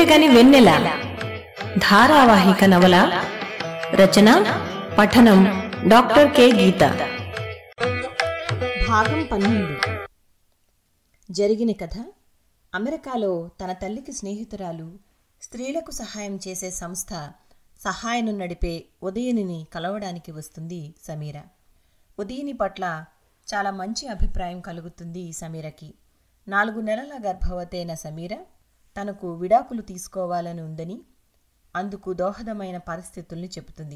వెచ్చని వెన్నెల ధారావాహిక నవల రచన పఠనం డాక్టర్ కె గీత భాగం పన్నెండు జరిగిన కథ అమెరికాలో తన తల్లికి స్నేహితురాలు స్త్రీలకు సహాయం చేసే సంస్థ సహాయను నడిపే ఉదయనిని కలవడానికి వస్తుంది సమీర ఉదయని పట్ల చాలా మంచి అభిప్రాయం కలుగుతుంది సమీరకి నాలుగు నెలల గర్భవతైన సమీర తనకు విడాకులు తీసుకోవాలని ఉందని అందుకు దోహదమైన పరిస్థితుల్ని చెబుతుంది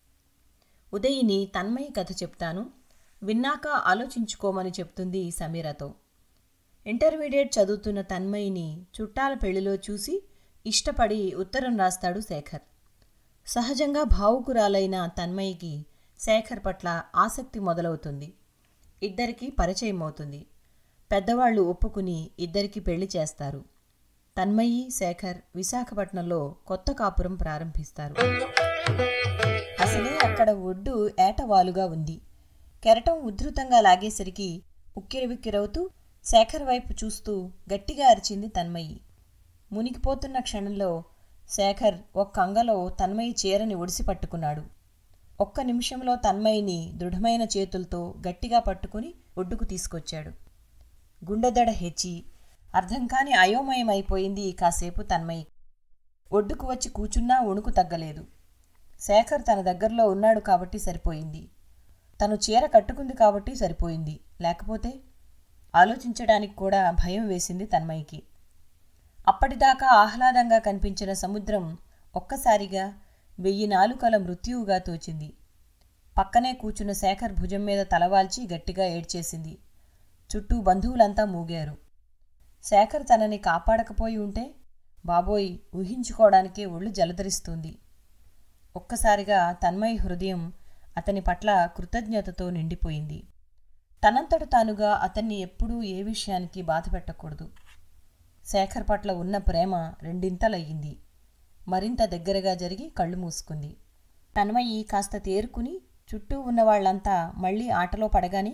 ఉదయిని తన్మయి కథ చెప్తాను విన్నాక ఆలోచించుకోమని చెప్తుంది సమీరతో ఇంటర్మీడియట్ చదువుతున్న తన్మయిని చుట్టాల పెళ్లిలో చూసి ఇష్టపడి ఉత్తరం రాస్తాడు శేఖర్ సహజంగా భావుకురాలైన తన్మయికి శేఖర్ పట్ల ఆసక్తి మొదలవుతుంది ఇద్దరికీ పరిచయం అవుతుంది పెద్దవాళ్లు ఒప్పుకుని ఇద్దరికి పెళ్లి చేస్తారు తన్మయి శేఖర్ విశాఖపట్నంలో కొత్త కాపురం ప్రారంభిస్తారు అసలే అక్కడ ఒడ్డు ఏటవాలుగా ఉంది కెరటం ఉద్ధృతంగా లాగేసరికి ఉక్కిరివిక్కిరవుతూ శేఖర్ వైపు చూస్తూ గట్టిగా అరిచింది తన్మయి మునిగిపోతున్న క్షణంలో శేఖర్ ఒక్క అంగలో తన్మయి చీరని ఒడిసి పట్టుకున్నాడు ఒక్క నిమిషంలో తన్మయిని దృఢమైన చేతులతో గట్టిగా పట్టుకుని ఒడ్డుకు తీసుకొచ్చాడు గుండెదడ హెచ్చి అర్థం కాని అయోమయమైపోయింది కాసేపు తన్మయి ఒడ్డుకు వచ్చి కూచున్నా వణుకు తగ్గలేదు శేఖర్ తన దగ్గరలో ఉన్నాడు కాబట్టి సరిపోయింది తను చీర కట్టుకుంది కాబట్టి సరిపోయింది లేకపోతే ఆలోచించడానికి కూడా భయం వేసింది తన్మయికి అప్పటిదాకా ఆహ్లాదంగా కనిపించిన సముద్రం ఒక్కసారిగా వెయ్యి నాలుకల మృత్యువుగా తోచింది పక్కనే కూచున్న శేఖర్ భుజం మీద తలవాల్చి గట్టిగా ఏడ్చేసింది చుట్టూ బంధువులంతా మూగారు శేఖర్ తనని కాపాడకపోయి ఉంటే బాబోయ్ ఊహించుకోవడానికే ఒళ్ళు జలధరిస్తుంది ఒక్కసారిగా తన్మయి హృదయం అతని పట్ల కృతజ్ఞతతో నిండిపోయింది తనంతట తానుగా అతన్ని ఎప్పుడూ ఏ విషయానికి బాధపెట్టకూడదు శేఖర్ పట్ల ఉన్న ప్రేమ రెండింతలయ్యింది మరింత దగ్గరగా జరిగి కళ్ళు మూసుకుంది తన్మయి కాస్త తేరుకుని చుట్టూ ఉన్న వాళ్ళంతా మళ్ళీ ఆటలో పడగానే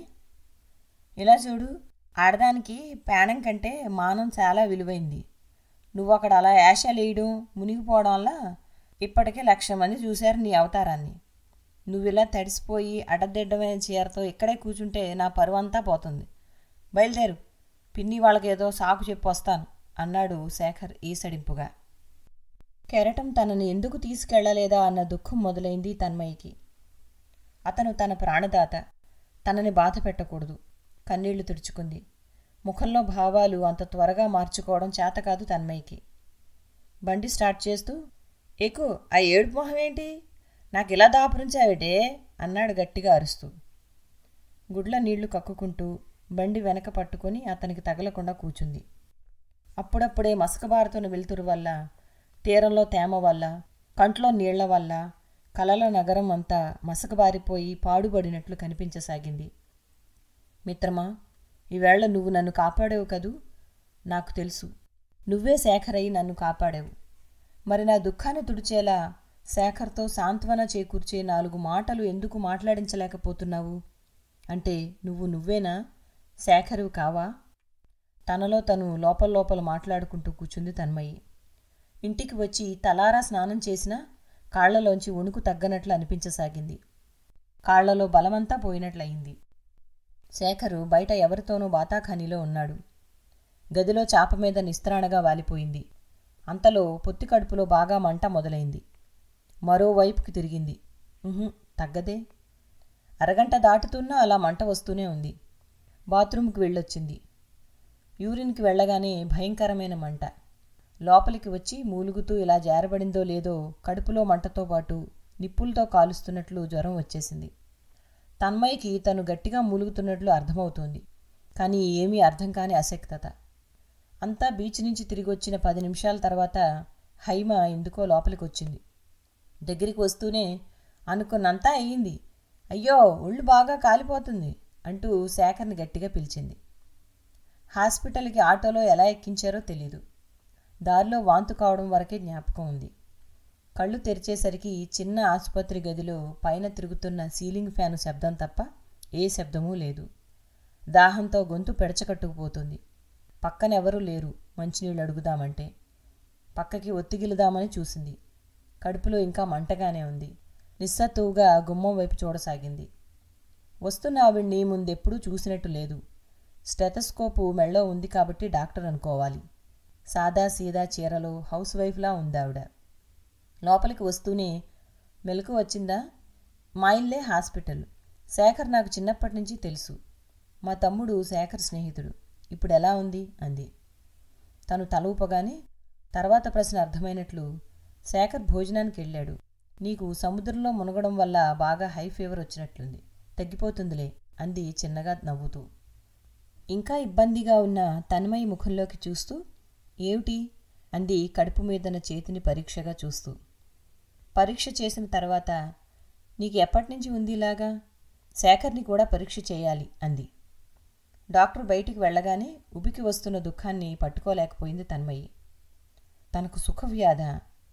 ఇలా చూడు ఆడదానికి ప్రాణం కంటే మానం చాలా విలువైంది నువ్వు అక్కడ అలా యాషలేయడం మునిగిపోవడం వల్ల ఇప్పటికే లక్ష మంది చూశారు నీ అవతారాన్ని నువ్వు ఇలా తడిసిపోయి అడదిడ్డమైన చీరతో ఇక్కడే కూర్చుంటే నా పరువంతా పోతుంది బయలుదేరు పిన్ని వాళ్ళకేదో సాకు చెప్పి వస్తాను అన్నాడు శేఖర్ ఈసడింపుగా కెరటం తనని ఎందుకు తీసుకెళ్లలేదా అన్న దుఃఖం మొదలైంది తన్మయికి అతను తన ప్రాణదాత తనని బాధ పెట్టకూడదు కన్నీళ్లు తుడుచుకుంది ముఖంలో భావాలు అంత త్వరగా మార్చుకోవడం చేత కాదు తన్మయికి బండి స్టార్ట్ చేస్తూ ఏకు ఆ ఏడుపు మొహం ఏంటి నాకు ఇలా దాపురించావేటే అన్నాడు గట్టిగా అరుస్తూ గుడ్ల నీళ్లు కక్కుకుంటూ బండి వెనక పట్టుకొని అతనికి తగలకుండా కూచుంది అప్పుడప్పుడే మసకబారుతున్న వెలుతురు వల్ల తీరంలో తేమ వల్ల కంట్లో నీళ్ల వల్ల కలల నగరం అంతా మసకబారిపోయి పాడుబడినట్లు కనిపించసాగింది మిత్రమా ఈవేళ నువ్వు నన్ను కాపాడావు కదూ నాకు తెలుసు నువ్వే శేఖరయ్యి నన్ను కాపాడావు మరి నా దుఃఖాన్ని తుడిచేలా శేఖర్తో సాంత్వన చేకూర్చే నాలుగు మాటలు ఎందుకు మాట్లాడించలేకపోతున్నావు అంటే నువ్వు నువ్వేనా శేఖరువు కావా తనలో తను లోపల లోపల మాట్లాడుకుంటూ కూర్చుంది తన్మయి ఇంటికి వచ్చి తలారా స్నానం చేసినా కాళ్లలోంచి వణుకు తగ్గనట్లు అనిపించసాగింది కాళ్లలో బలమంతా పోయినట్లయింది శేఖరు బయట ఎవరితోనూ బాతాఖానీలో ఉన్నాడు గదిలో చాప మీద నిస్త్రాణగా వాలిపోయింది అంతలో పొత్తి కడుపులో బాగా మంట మొదలైంది మరోవైపుకి తిరిగింది ఉహుం, తగ్గదే అరగంట దాటుతున్నా అలా మంట వస్తూనే ఉంది బాత్రూంకి వెళ్ళొచ్చింది యూరిన్కి వెళ్ళగానే భయంకరమైన మంట లోపలికి వచ్చి మూలుగుతూ ఇలా జారబడిందో లేదో కడుపులో మంటతో పాటు నిప్పులతో కాలుస్తున్నట్లు జ్వరం వచ్చేసింది తన్మయ్యకి తను గట్టిగా మూలుగుతున్నట్లు అర్థమవుతోంది కానీ ఏమీ అర్థం కాని అశక్తత అంతా బీచ్ నుంచి తిరిగి వచ్చిన పది నిమిషాల తర్వాత హైమ ఎందుకో లోపలికి వచ్చింది దగ్గరికి వస్తూనే అనుకున్నంతా అయ్యింది అయ్యో ఒళ్ళు బాగా కాలిపోతుంది అంటూ శేఖర్ని గట్టిగా పిలిచింది హాస్పిటల్కి ఆటోలో ఎలా ఎక్కించారో తెలీదు దారిలో వాంతు కావడం వరకే జ్ఞాపకం ఉంది కళ్ళు తెరిచేసరికి చిన్న ఆసుపత్రి గదిలో పైన తిరుగుతున్న సీలింగ్ ఫ్యాను శబ్దం తప్ప ఏ శబ్దమూ లేదు దాహంతో గొంతు పెడచకట్టుకుపోతుంది పక్కనెవరూ లేరు మంచినీళ్ళు అడుగుదామంటే పక్కకి ఒత్తిగిలుదామని చూసింది కడుపులో ఇంకా మంటగానే ఉంది నిస్సత్తువుగా గుమ్మం వైపు చూడసాగింది వస్తున్న ఆవిడ్ని ముందెప్పుడూ చూసినట్టు లేదు స్టెతస్కోపు మెళ్ళో ఉంది కాబట్టి డాక్టర్ అనుకోవాలి సాదా సీదా చీరలో హౌస్ వైఫ్లా ఉంది ఆవిడ లోపలికి వస్తూనే మెలకు వచ్చిందా మా ఇల్లే హాస్పిటల్ శేఖర్ నాకు చిన్నప్పటి నుంచి తెలుసు మా తమ్ముడు శేఖర్ స్నేహితుడు ఇప్పుడు ఎలా ఉంది అంది తను తల ఊపగానే తర్వాత ప్రశ్న అర్థమైనట్లు శేఖర్ భోజనానికి వెళ్ళాడు నీకు సముద్రంలో మునగడం వల్ల బాగా హై ఫీవర్ వచ్చినట్లుంది తగ్గిపోతుందిలే అంది చిన్నగా నవ్వుతూ ఇంకా ఇబ్బందిగా ఉన్న తన్మయి ముఖంలోకి చూస్తూ ఏమిటి అంది కడుపు మీదన చేతిని పరీక్షగా చూస్తూ పరీక్ష చేసిన తర్వాత నీకు ఎప్పటి నుంచి ఉంది ఇలాగా శేఖర్ని కూడా పరీక్ష చేయాలి అంది డాక్టర్ బయటికి వెళ్ళగానే ఉబికి వస్తున్న దుఃఖాన్ని పట్టుకోలేకపోయింది తన్మయి తనకు సుఖవ్యాధ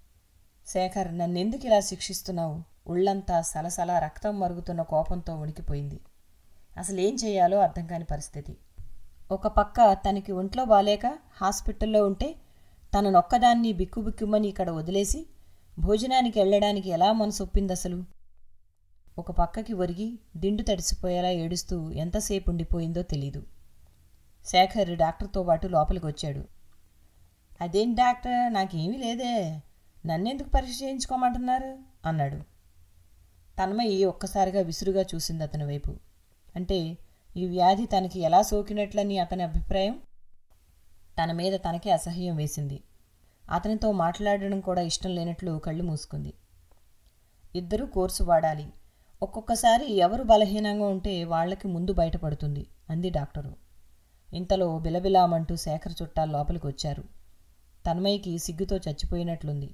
శేఖర్ నన్నెందుకు ఇలా శిక్షిస్తున్నావు ఉళ్ళంతా సలసల రక్తం మరుగుతున్న కోపంతో వణికిపోయింది అసలు ఏం చేయాలో అర్థం కాని పరిస్థితి ఒక పక్క తనకి ఒంట్లో బాలేక హాస్పిటల్లో ఉంటే తననొక్కదాన్ని బిక్కుబిక్కుమని ఇక్కడ వదిలేసి భోజనానికి వెళ్ళడానికి ఎలా మనసు ఒప్పింది అసలు ఒక పక్కకి ఒరిగి దిండు తడిసిపోయేలా ఏడుస్తూ ఎంతసేపు ఉండిపోయిందో తెలీదు శేఖర్ డాక్టర్తో పాటు లోపలికి వచ్చాడు అదేం డాక్టర్ నాకేమీ లేదే నన్నెందుకు పరీక్ష చేయించుకోమంటున్నారు అన్నాడు తన్మయి ఒక్కసారిగా విసురుగా చూసింది అతని వైపు అంటే ఈ వ్యాధి తనకి ఎలా సోకినట్లని అతని అభిప్రాయం తన మీద తనకే అసహ్యం వేసింది అతనితో మాట్లాడడం కూడా ఇష్టం లేనట్లు కళ్ళు మూసుకుంది ఇద్దరూ కోర్సు వాడాలి ఒక్కొక్కసారి ఎవరు బలహీనంగా ఉంటే వాళ్ళకి ముందు బయటపడుతుంది అంది డాక్టరు ఇంతలో బిలబిలామంటూ శేఖర్ చుట్టాలు లోపలికి వచ్చారు తన్మయ్యకి సిగ్గుతో చచ్చిపోయినట్లుంది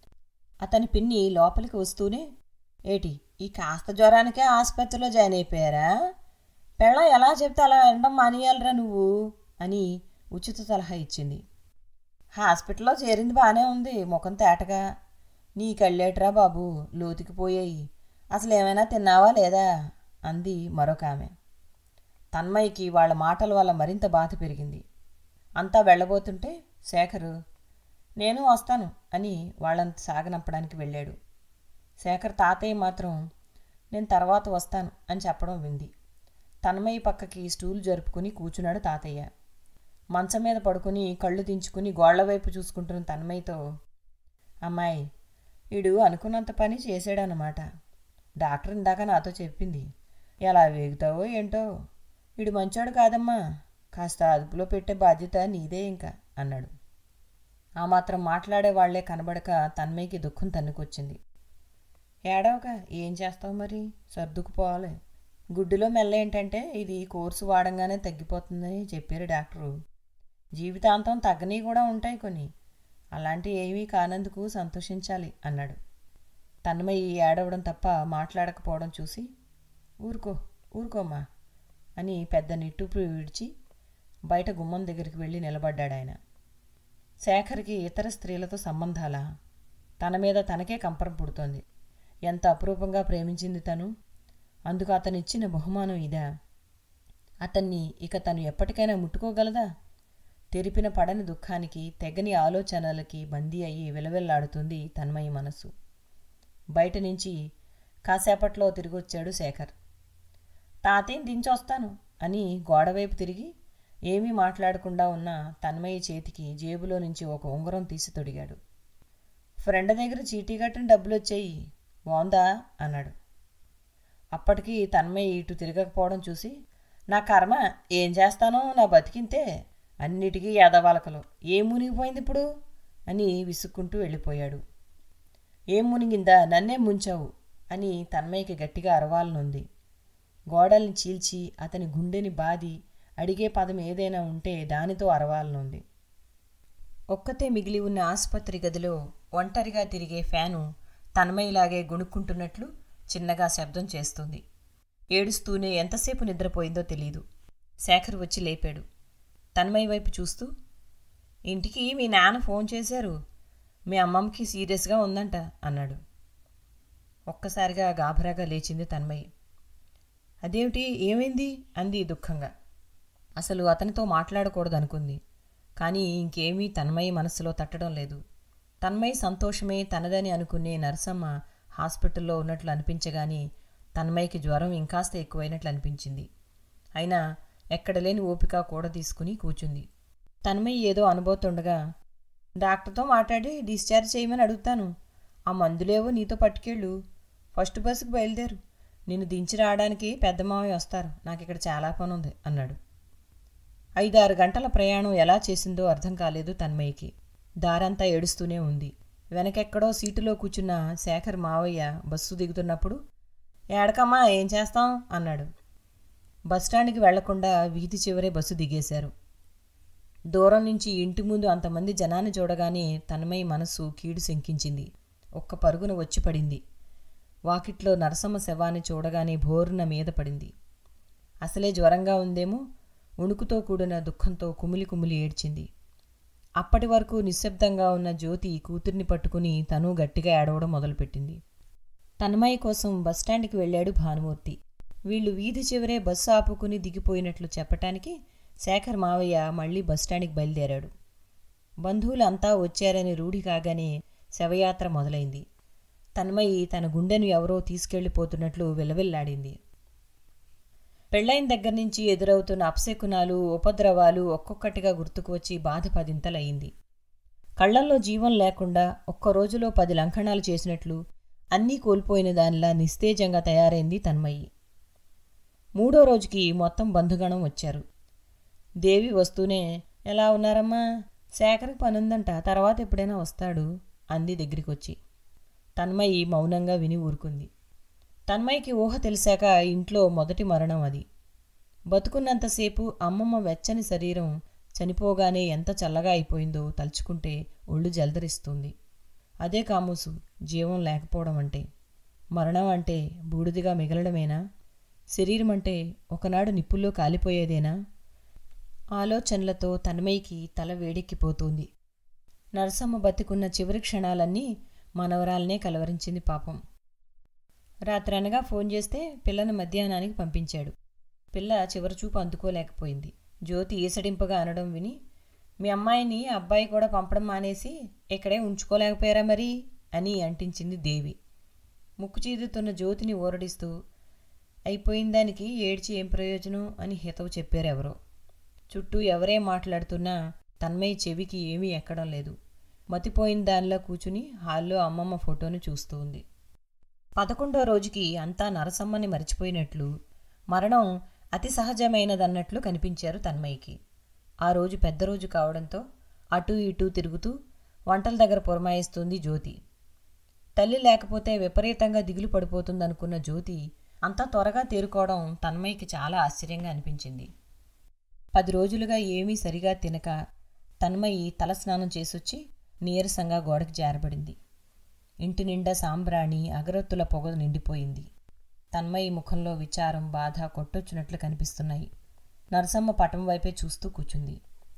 అతని పిన్ని లోపలికి వస్తూనే ఏటి ఈ కాస్త జ్వరానికే ఆసుపత్రిలో జాయిన్ అయిపోయారా పెళ్ళ ఎలా చెప్తే అలా ఎండం మానేయాలరా నువ్వు అని ఉచిత సలహా ఇచ్చింది హాస్పిటల్లో చేరింది బాగానే ఉంది ముఖం తేటగా నీ కళ్ళేట్రా బాబు లోతుకి పోయాయి అసలు ఏమైనా తిన్నావా లేదా అంది మరొక ఆమె తన్మయ్యకి వాళ్ళ మాటల వల్ల మరింత బాధ పెరిగింది అంతా వెళ్ళబోతుంటే శేఖరు నేను వస్తాను అని వాళ్ళంత సాగనంపడానికి వెళ్ళాడు శేఖర్ తాతయ్య మాత్రం నేను తర్వాత వస్తాను అని చెప్పడం వింది తన్మయ్య పక్కకి స్టూల్ జరుపుకుని కూర్చున్నాడు తాతయ్య మంచం మీద పడుకుని కళ్ళు దించుకుని గోళ్ల వైపు చూసుకుంటున్న తన్మయ్యతో అమ్మాయి వీడు అనుకున్నంత పని చేసాడనమాట డాక్టర్ ఇందాక నాతో చెప్పింది ఎలా వేగుతావో ఏంటో వీడు మంచోడు కాదమ్మా కాస్త అదుపులో పెట్టే బాధ్యత నీదే ఇంకా అన్నాడు ఆ మాత్రం మాట్లాడే వాళ్లే కనబడక తన్మయ్యకి దుఃఖం తన్నుకొచ్చింది ఏడవక ఏం చేస్తావు మరి సర్దుకుపోవాలి గుడ్డులో మెల్ల ఏంటంటే ఇది కోర్సు వాడంగానే తగ్గిపోతుందని చెప్పారు డాక్టరు జీవితాంతం తగ్గని కూడా ఉంటాయి కొన్ని అలాంటి ఏమీ కానందుకు సంతోషించాలి అన్నాడు తన్మయ్యి ఏడవడం తప్ప మాట్లాడకపోవడం చూసి ఊరుకో ఊరుకోమ్మా అని పెద్ద నిట్టూపు విడిచి బయట గుమ్మం దగ్గరికి వెళ్ళి నిలబడ్డాడు ఆయన శేఖర్కి ఇతర స్త్రీలతో సంబంధాలా తన మీద తనకే కంపరం పుడుతోంది ఎంత అపురూపంగా ప్రేమించింది తను అందుకు అతను ఇచ్చిన బహుమానం ఇదా అతన్ని ఇక తను ఎప్పటికైనా ముట్టుకోగలదా తెరిపిన పడని దుఃఖానికి తెగని ఆలోచనలకి బందీ అయ్యి విలవిల్లాడుతుంది తన్మయి మనస్సు బయట నుంచి కాసేపట్లో తిరిగొచ్చాడు శేఖర్ తాతయ్యని దించొస్తాను అని గోడవైపు తిరిగి ఏమీ మాట్లాడకుండా ఉన్న తన్మయ్య చేతికి జేబులో నుంచి ఒక ఉంగరం తీసి తొడిగాడు ఫ్రెండ్ దగ్గర చీటీ కట్టిన డబ్బులు వచ్చాయి బాగుందా అన్నాడు అప్పటికి తన్మయ్య ఇటు తిరగకపోవడం చూసి నా కర్మ ఏం చేస్తానో నా బతికింతే అన్నిటికీ ఎదవలకలు ఏం మునిగిపోయింది ఇప్పుడు అని విసుక్కుంటూ వెళ్ళిపోయాడు ఏం మునిగిందా నన్నే ముంచావు అని తన్మయ్యకి గట్టిగా అరవాలనుంది గోడల్ని చీల్చి అతని గుండెని బాది అడిగే పదం ఏదైనా ఉంటే దానితో అరవాలనుంది ఒక్కతే మిగిలి ఉన్న ఆసుపత్రి గదిలో ఒంటరిగా తిరిగే ఫ్యాను తన్మయ్యలాగే గుణుక్కుంటున్నట్లు చిన్నగా శబ్దం చేస్తుంది ఏడుస్తూనే ఎంతసేపు నిద్రపోయిందో తెలీదు శేఖర్ వచ్చి లేపాడు తన్మయ్య వైపు చూస్తూ ఇంటికి మీ నాన్న ఫోన్ చేశారు మీ అమ్మమ్మకి సీరియస్గా ఉందంట అన్నాడు ఒక్కసారిగా గాభరాగా లేచింది తన్మయ్య అదేమిటి ఏమైంది అంది దుఃఖంగా అసలు అతనితో మాట్లాడకూడదనుకుంది కానీ ఇంకేమీ తన్మయ్య మనసులో తట్టడం లేదు తన్మయ్ సంతోషమే తనదని అనుకునే నరసమ్మ హాస్పిటల్లో ఉన్నట్లు అనిపించగాని తన్మయ్యకి జ్వరం ఇంకాస్త ఎక్కువైనట్లు అనిపించింది అయినా ఎక్కడ లేని ఓపిక కూడా తీసుకుని కూర్చుంది తన్మయ్య ఏదో అనుబోతుండగా డాక్టర్తో మాట్లాడి డిశ్చార్జ్ చేయమని అడుగుతాను ఆ మందులేవో నీతో పట్టుకెళ్ళు ఫస్ట్ బస్సుకు బయలుదేరు నిన్ను దించి రావడానికి పెద్ద మావయ్య వస్తారు నాకు ఇక్కడ చాలా పని ఉంది అన్నాడు ఐదారు గంటల ప్రయాణం ఎలా చేసిందో అర్థం కాలేదు తన్మయ్యకి దారంతా ఏడుస్తూనే ఉంది వెనకెక్కడో సీటులో కూర్చున్న శేఖర్ మావయ్య బస్సు దిగుతున్నప్పుడు ఏడకమ్మా ఏం చేస్తాం అన్నాడు బస్టాండ్కి వెళ్లకుండా వీధి చివరే బస్సు దిగేశారు దూరం నుంచి ఇంటి ముందు అంతమంది జనాన్ని చూడగానే తన్మయ్య మనస్సు కీడు శంకించింది ఒక్క పరుగున వచ్చి పడింది వాకిట్లో నరసమ్మ శవాన్ని చూడగానే భోరున మీద పడింది అసలే జ్వరంగా ఉందేమో ఉణుకుతో కూడిన దుఃఖంతో కుమిలి కుమిలి ఏడ్చింది అప్పటి వరకు నిశ్శబ్దంగా ఉన్న జ్యోతి కూతుర్ని పట్టుకుని తను గట్టిగా ఏడవడం మొదలుపెట్టింది తన్మయ్య కోసం బస్టాండ్కి వెళ్ళాడు భానుమూర్తి వీళ్ళు వీధి చివరే బస్సు ఆపుకుని దిగిపోయినట్లు చెప్పటానికి శేఖర్ మావయ్య మళ్ళీ బస్టాండ్కి బయలుదేరాడు బంధువులంతా వచ్చారని రూఢి కాగానే శవయాత్ర మొదలైంది తన్మయి తన గుండెను ఎవరో తీసుకెళ్లిపోతున్నట్లు విలవిల్లాడింది పెళ్లైన దగ్గర నుంచి ఎదురవుతున్న అప్శకునాలు ఉపద్రవాలు ఒక్కొక్కటిగా గుర్తుకు వచ్చి బాధ పదింతలయ్యింది కళ్లల్లో జీవం లేకుండా ఒక్క రోజులో పది లంకణాలు చేసినట్లు అన్నీ కోల్పోయిన దానిలా నిస్తేజంగా తయారైంది తన్మయి మూడో రోజుకి మొత్తం బంధుగణం వచ్చారు దేవి వస్తూనే ఎలా ఉన్నారమ్మా శేఖర్కి పనుందంట తర్వాత ఎప్పుడైనా వస్తాడు అంది దగ్గరికి వచ్చి తన్మయి మౌనంగా విని ఊరుకుంది తన్మయ్యకి ఊహ తెలిసాక ఇంట్లో మొదటి మరణం అది బతుకున్నంతసేపు అమ్మమ్మ వెచ్చని శరీరం చనిపోగానే ఎంత చల్లగా అయిపోయిందో తలుచుకుంటే ఒళ్ళు జలదరిస్తుంది అదే కామూసు జీవం లేకపోవడం అంటే మరణం అంటే బూడిదిగా మిగలడమేనా శరీరం అంటే ఒకనాడు నిప్పుల్లో కాలిపోయేదేనా ఆలోచనలతో తన్మయ్యకి తల వేడెక్కిపోతుంది నరసమ్మ బతికున్న చివరి క్షణాలన్నీ మనవరాలనే కలవరించింది పాపం రాత్రనగా ఫోన్ చేస్తే పిల్లని మధ్యాహ్నానికి పంపించాడు పిల్ల చివరి చూపు అందుకోలేకపోయింది జ్యోతి ఈసడింపగా అనడం విని మీ అమ్మాయిని అబ్బాయి కూడా పంపడం మానేసి ఇక్కడే ఉంచుకోలేకపోయారా మరి అని అంటించింది దేవి ముక్కు చీదుతున్న జ్యోతిని ఊరడిస్తూ అయిపోయిన దానికి ఏడ్చి ఏం ప్రయోజనం అని హితవు చెప్పారు ఎవరో చుట్టూ ఎవరే మాట్లాడుతున్నా తన్మయ్య చెవికి ఏమీ ఎక్కడం లేదు మతిపోయిన దానిలో కూచుని హాల్లో అమ్మమ్మ ఫోటోను చూస్తూ ఉంది పదకొండో రోజుకి అంతా నరసమ్మని మరిచిపోయినట్లు మరణం అతి సహజమైనదన్నట్లు కనిపించారు తన్మయ్యకి ఆ రోజు పెద్ద రోజు కావడంతో అటూ ఇటూ తిరుగుతూ వంటల దగ్గర పురమాయిస్తుంది జ్యోతి తల్లి లేకపోతే విపరీతంగా దిగులు పడిపోతుందనుకున్న జ్యోతి అంత త్వరగా తేరుకోవడం తన్మయ్యకి చాలా ఆశ్చర్యంగా అనిపించింది పది రోజులుగా ఏమీ సరిగా తినక తన్మయి తలస్నానం చేసొచ్చి నీరసంగా గోడకి జారబడింది ఇంటి నిండా సాంబ్రాణి అగరొత్తుల పొగ నిండిపోయింది తన్మయి ముఖంలో విచారం బాధ కొట్టొచ్చినట్లు కనిపిస్తున్నాయి నరసమ్మ పటం వైపే చూస్తూ కూచుంది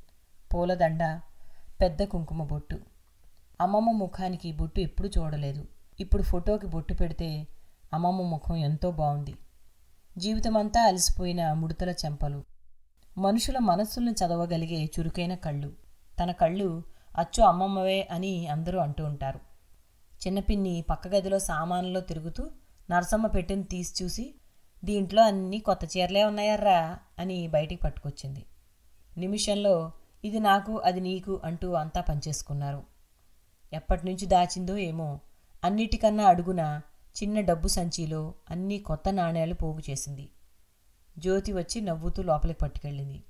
పూలదండ పెద్ద కుంకుమ బొట్టు అమ్మమ్మ ముఖానికి బొట్టు ఎప్పుడు చూడలేదు ఇప్పుడు ఫోటోకి బొట్టు పెడితే అమ్మమ్మ ముఖం ఎంతో బాగుంది జీవితమంతా అలసిపోయిన ముడతల చెంపలు మనుషుల మనస్సుల్ని చదవగలిగే చురుకైన కళ్ళు తన కళ్ళు అచ్చు అమ్మమ్మవే అని అందరూ అంటూ ఉంటారు చిన్నపిన్ని పక్క గదిలో సామాన్లలో తిరుగుతూ నరసమ్మ పెట్టిన తీసి చూసి దీంట్లో అన్నీ కొత్త చీరలే ఉన్నాయర్రా అని బయటికి పట్టుకొచ్చింది నిమిషంలో ఇది నాకు అది నీకు అంటూ అంతా పనిచేసుకున్నారు ఎప్పటినుంచి దాచిందో ఏమో అన్నిటికన్నా అడుగున చిన్న డబ్బు సంచిలో అన్ని కొత్త నాణేలు పోగు చేసింది జ్యోతి వచ్చి నవ్వుతూ లోపలికి పట్టుకెళ్ళింది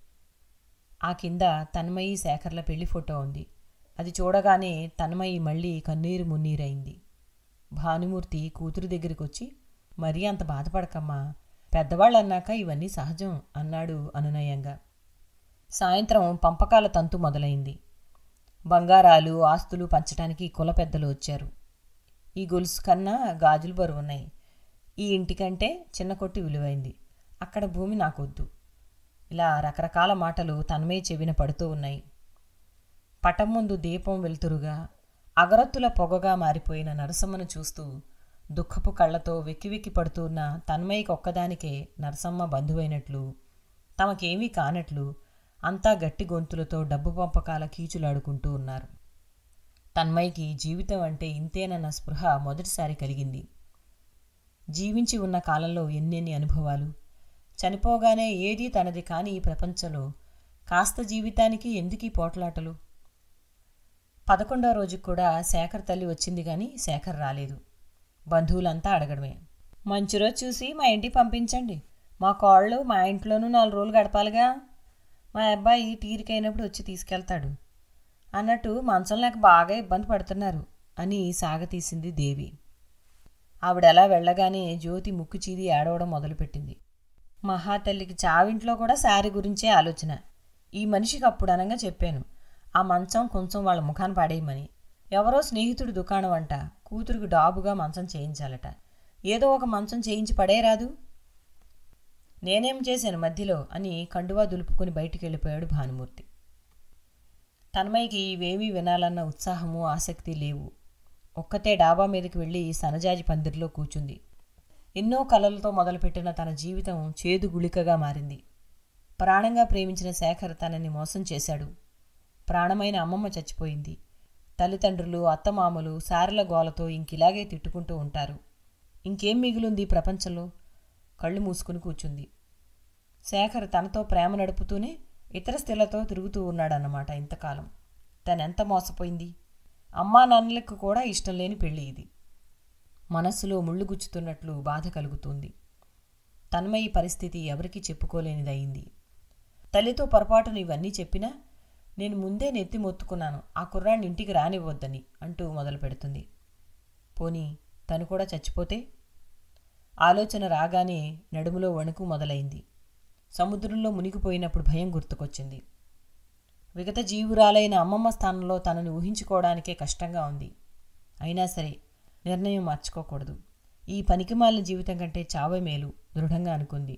ఆ కింద తన్మయి శేఖర్ల పెళ్లి ఫోటో ఉంది అది చూడగానే తన్మయి మళ్ళీ కన్నీరు మున్నీరైంది భానుమూర్తి కూతురు దగ్గరికి వచ్చి మరీ అంత బాధపడకమ్మా పెద్దవాళ్ళు అన్నాక ఇవన్నీ సహజం అన్నాడు అనునయంగా సాయంత్రం పంపకాల తంతు మొదలైంది బంగారాలు ఆస్తులు పంచడానికి కుల పెద్దలు వచ్చారు ఈ గొలుసు కన్నా గాజులు బరువున్నాయి ఈ ఇంటికంటే చిన్న కొట్టు విలువైంది అక్కడ భూమి నాకొద్దు ఇలా రకరకాల మాటలు తన్మయ్య చెవిన పడుతూ ఉన్నాయి పటం ముందు దీపం వెలుతురుగా అగరత్తుల పొగగా మారిపోయిన నరసమ్మను చూస్తూ దుఃఖపు కళ్ళతో వెక్కివెక్కి పడుతున్న తన్మయ్యకి ఒక్కదానికే నరసమ్మ బంధువైనట్లు తమకేమీ కానట్లు అంతా గట్టి గొంతులతో డబ్బు పంపకాల కీచులాడుకుంటూ ఉన్నారు తన్మయ్యకి జీవితం అంటే ఇంతేనన్న స్పృహ మొదటిసారి కలిగింది జీవించి ఉన్న కాలంలో ఎన్నెన్ని అనుభవాలు చనిపోగానే ఏదీ తనది కాని ఈ ప్రపంచంలో కాస్త జీవితానికి ఎందుకీ పోట్లాటలు పదకొండో రోజుకు కూడా శేఖర్ తల్లి వచ్చింది కానీ శేఖర్ రాలేదు బంధువులంతా అడగడమే మంచి రోజు చూసి మా ఇంటికి పంపించండి మా కోళ్ళు మా ఇంట్లోనూ నాలుగు రోజులు గడపాలిగా మా అబ్బాయి తీరికైనప్పుడు వచ్చి తీసుకెళ్తాడు అన్నట్టు మంచం లేక బాగా ఇబ్బంది పడుతున్నారు అని సాగతీసింది దేవి ఆవిడ అలా వెళ్ళగానే జ్యోతి ముక్కు చీది ఏడవడం మొదలుపెట్టింది మహాతల్లికి చావింట్లో కూడా శారీ గురించే ఆలోచన ఈ మనిషికి అప్పుడు అనగా చెప్పాను ఆ మంచం కొంచెం వాళ్ళ ముఖాన్ని పాడేయమని ఎవరో స్నేహితుడి దుకాణం అంట కూతురికి డాబుగా మంచం చేయించాలట ఏదో ఒక మంచం చేయించి పడేరాదు నేనేం చేశాను మధ్యలో అని కండువా దులుపుకుని బయటికి వెళ్ళిపోయాడు భానుమూర్తి తన్మయ్యకి ఇవేమీ వినాలన్న ఉత్సాహము ఆసక్తి లేవు ఒక్కతే డాబా మీదకి వెళ్ళి సనజాజి పందిరిలో కూర్చుంది ఎన్నో కలలతో మొదలుపెట్టిన తన జీవితం చేదు గుళికగా మారింది ప్రాణంగా ప్రేమించిన శేఖర్ తనని మోసం చేశాడు ప్రాణమైన అమ్మమ్మ చచ్చిపోయింది తల్లిదండ్రులు అత్తమామలు సారెల గోలతో ఇంకిలాగే తిట్టుకుంటూ ఉంటారు ఇంకేం మిగులుంది ఈ ప్రపంచంలో కళ్ళు మూసుకుని కూర్చుంది శేఖర్ తనతో ప్రేమ నడుపుతూనే ఇతర స్త్రీలతో తిరుగుతూ ఉన్నాడన్నమాట ఇంతకాలం తనెంత మోసపోయింది అమ్మా నాన్నలకు కూడా ఇష్టం లేని పెళ్ళి ఇది మనస్సులో ముళ్ళు గుచ్చుతున్నట్లు బాధ కలుగుతుంది తన్మయి పరిస్థితి ఎవరికీ చెప్పుకోలేనిదయింది తల్లితో పొరపాటును ఇవన్నీ చెప్పినా నేను ముందే నెత్తి మొత్తుకున్నాను ఆ కుర్రాడిని ఇంటికి రానివ్వద్దని అంటూ మొదలు పెడుతుంది పోనీ తను కూడా చచ్చిపోతే ఆలోచన రాగానే నడుములో వణుకు మొదలైంది సముద్రంలో మునిగిపోయినప్పుడు భయం గుర్తుకొచ్చింది విగత జీవురాలైన అమ్మమ్మ స్థానంలో తనని ఊహించుకోవడానికే కష్టంగా ఉంది అయినా సరే నిర్ణయం మార్చుకోకూడదు ఈ పనికిమాలిన జీవితం కంటే చావే మేలు దృఢంగా అనుకుంది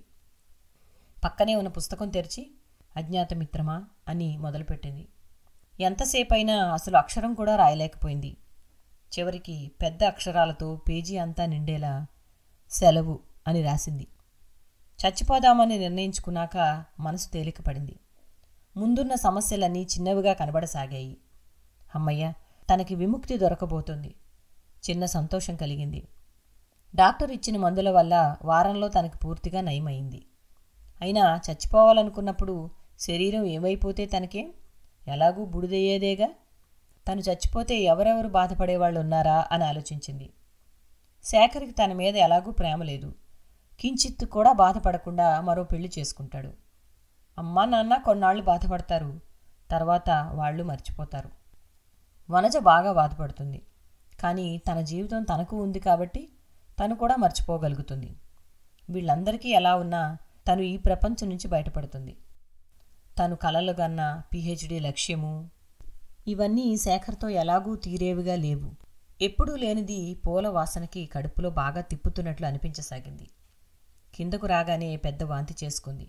పక్కనే ఉన్న పుస్తకం తెరిచి అజ్ఞాత మిత్రమా అని మొదలుపెట్టింది ఎంతసేపైనా అసలు అక్షరం కూడా రాయలేకపోయింది చివరికి పెద్ద అక్షరాలతో పేజీ అంతా నిండేలా సెలవు అని రాసింది చచ్చిపోదామని నిర్ణయించుకున్నాక మనసు తేలికపడింది ముందున్న సమస్యలన్నీ చిన్నవిగా కనబడసాగాయి అమ్మయ్య తనకి విముక్తి దొరకబోతుంది చిన్న సంతోషం కలిగింది డాక్టర్ ఇచ్చిన మందుల వల్ల వారంలో తనకి పూర్తిగా నయమైంది అయినా చచ్చిపోవాలనుకున్నప్పుడు శరీరం ఏమైపోతే తనకేం ఎలాగూ బుడిదయ్యేదేగా తను చచ్చిపోతే ఎవరెవరు బాధపడేవాళ్ళు ఉన్నారా అని ఆలోచించింది శేఖర్కి తన మీద ఎలాగూ ప్రేమ లేదు కించిత్తు కూడా బాధపడకుండా మరో పెళ్లి చేసుకుంటాడు అమ్మా నాన్న కొన్నాళ్ళు బాధపడతారు తర్వాత వాళ్ళు మర్చిపోతారు వనజ బాగా బాధపడుతుంది కానీ తన జీవితం తనకు ఉంది కాబట్టి తను కూడా మర్చిపోగలుగుతుంది వీళ్ళందరికీ ఎలా ఉన్నా తను ఈ ప్రపంచం నుంచి బయటపడుతుంది తను కలలు గన్న పిహెచ్డి లక్ష్యము ఇవన్నీ శేఖర్తో ఎలాగూ తీరేవిగా లేవు ఎప్పుడూ లేనిది పూల వాసనకి కడుపులో బాగా తిప్పుతున్నట్లు అనిపించసాగింది కిందకు రాగానే పెద్ద వాంతి చేసుకుంది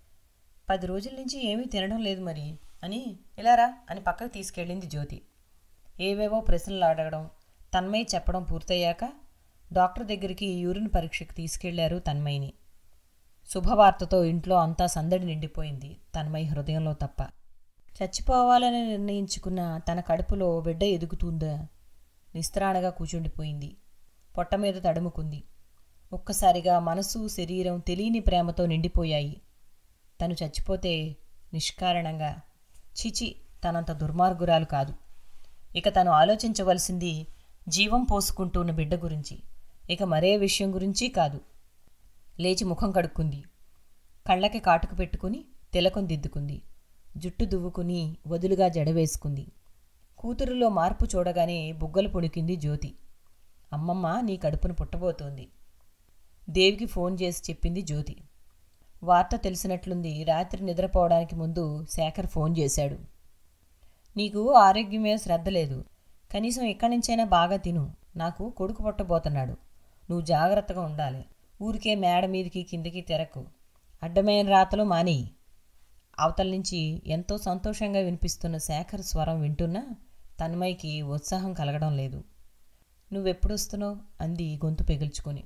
పది రోజుల నుంచి ఏమీ తినడం లేదు మరి అని ఇలారా అని పక్కకు తీసుకెళ్ళింది జ్యోతి ఏవేవో ప్రశ్నలు అడగడం తన్మయ్య చెప్పడం పూర్తయ్యాక డాక్టర్ దగ్గరికి యూరిన్ పరీక్షకు తీసుకెళ్లారు తన్మయ్యని శుభవార్తతో ఇంట్లో అంతా సందడి నిండిపోయింది తన్మయ్య హృదయంలో తప్ప చచ్చిపోవాలని నిర్ణయించుకున్న తన కడుపులో బిడ్డ ఎదుగుతుందా నిస్త్రాణగా కూచుండిపోయింది పొట్ట మీద తడుముకుంది ఒక్కసారిగా మనసు శరీరం తెలియని ప్రేమతో నిండిపోయాయి తను చచ్చిపోతే నిష్కారణంగా చిచి తనంత దుర్మార్గురాలు కాదు ఇక తను ఆలోచించవలసింది జీవం పోసుకుంటున్న బిడ్డ గురించి ఇక మరే విషయం గురించి కాదు లేచి ముఖం కడుక్కుంది కళ్ళకి కాటుకు పెట్టుకుని తిలకం దిద్దుకుంది జుట్టు దువ్వుకుని వదులుగా జడవేసుకుంది కూతురులో మార్పు చూడగానే బుగ్గలు పొణికింది జ్యోతి అమ్మమ్మ నీ కడుపును పుట్టబోతోంది దేవికి ఫోన్ చేసి చెప్పింది జ్యోతి వార్త తెలిసినట్లుంది రాత్రి నిద్రపోవడానికి ముందు శేఖర్ ఫోన్ చేశాడు నీకు ఆరోగ్యం మీద శ్రద్ధ లేదు కనీసం ఎక్కడి నుంచైనా బాగా తిను నాకు కొడుకు పుట్టబోతున్నాడు నువ్వు జాగ్రత్తగా ఉండాలి ఊరికే మేడ మీదికి కిందికి తెరకు అడ్డమైన రాతలు మానేయి అవతల నుంచి ఎంతో సంతోషంగా వినిపిస్తున్న శేఖర్ స్వరం వింటున్నా తన్మయ్యకి ఉత్సాహం కలగడం లేదు నువ్వెప్పుడు వస్తున్నావు అంది గొంతు పెగిల్చుకొని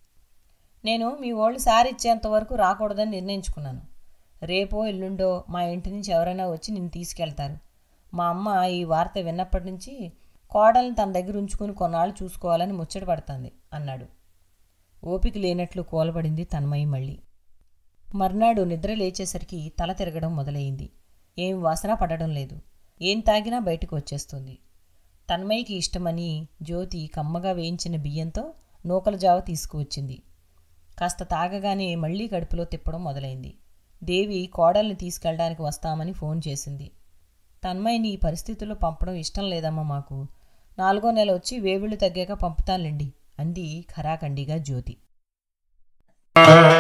నేను మీ వాళ్ళు సారి ఇచ్చేంత వరకు రాకూడదని నిర్ణయించుకున్నాను రేపో ఎల్లుండో మా ఇంటి నుంచి ఎవరైనా వచ్చి నిన్ను తీసుకెళ్తారు మా అమ్మ ఈ వార్త విన్నప్పటి నుంచి కోడల్ని తన దగ్గర ఉంచుకుని కొన్నాళ్ళు చూసుకోవాలని ముచ్చట పడుతుంది అన్నాడు ఓపిక లేనట్లు కూలబడింది తన్మయి మళ్ళీ మర్నాడు నిద్ర లేచేసరికి తల తిరగడం మొదలైంది ఏం వాసన పడడం లేదు ఏం తాగినా బయటకు వచ్చేస్తుంది తన్మయికి ఇష్టమని జ్యోతి కమ్మగా వేయించిన బియ్యంతో నూకల జావ తీసుకువచ్చింది కాస్త తాగగానే మళ్లీ కడుపులో తిప్పడం మొదలైంది దేవి కోడల్ని తీసుకెళ్ళడానికి వస్తామని ఫోన్ చేసింది తన్మయిని ఈ పరిస్థితుల్లో పంపడం ఇష్టం లేదమ్మా మాకు నాలుగో నెల వచ్చి వేవిళ్ళు తగ్గాక పంపుతానులేండి అంది ఖరాఖండిగా జ్యోతి